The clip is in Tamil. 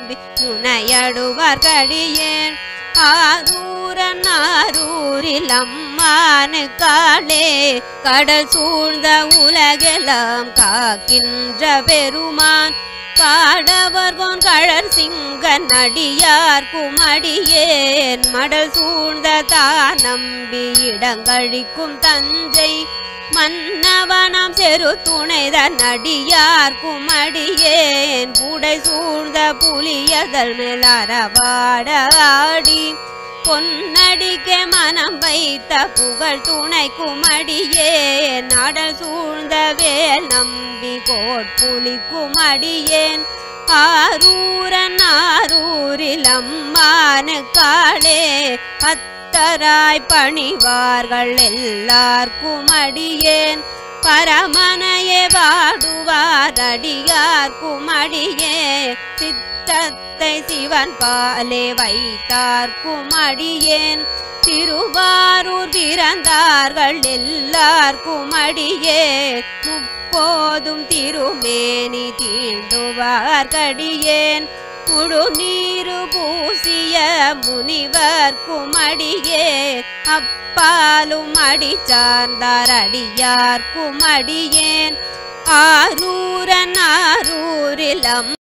நம்பி நுணையடுவார் கடியேன் ஆரூரன் ஆரூரில் அம்மானு காளே கடல் சூழ்ந்த உலகெல்லாம் காக்கின்ற பெருமான் காடவர்கோன் கழற் சிங்க நடியார் குமடியேன் மடல் சூழ்ந்த தானம்பி இடங்கழிக்கும் தஞ்சை மன்னவனம் செரு துணைத நடியார் குமடியேன் புடை சூழ்ந்த புலியதல் மேல் அறவாட ஆடி பொன்னடிக்க மனம் வைத்த புகழ் துணை குமடியே நடல் சூழ்ந்த வேல் நம்பி கோட்புலி குமடியேன் ஆரூரன் ஆரூரில் அம்மானு காளே பத்தராய் பணிவார்கள் எல்லார்க்கும் அடியேன் பரமனையே வாடுவார் அடியார் குமடியே சித்தத்தை சிவன் பாலே வைத்தார் குமடியேன் திருவாரூர் பிறந்தார்கள் எல்லார்க்கும் அடியே முப்போதும் திருமேனி தீண்டுவார் கடியேன் குடுநீரு பூசிய முனிவர் குமடியே அப்பாலும் அடி சார்ந்தார் அடியார் குமடியேன் ஆரூரன் ஆரூரிலம்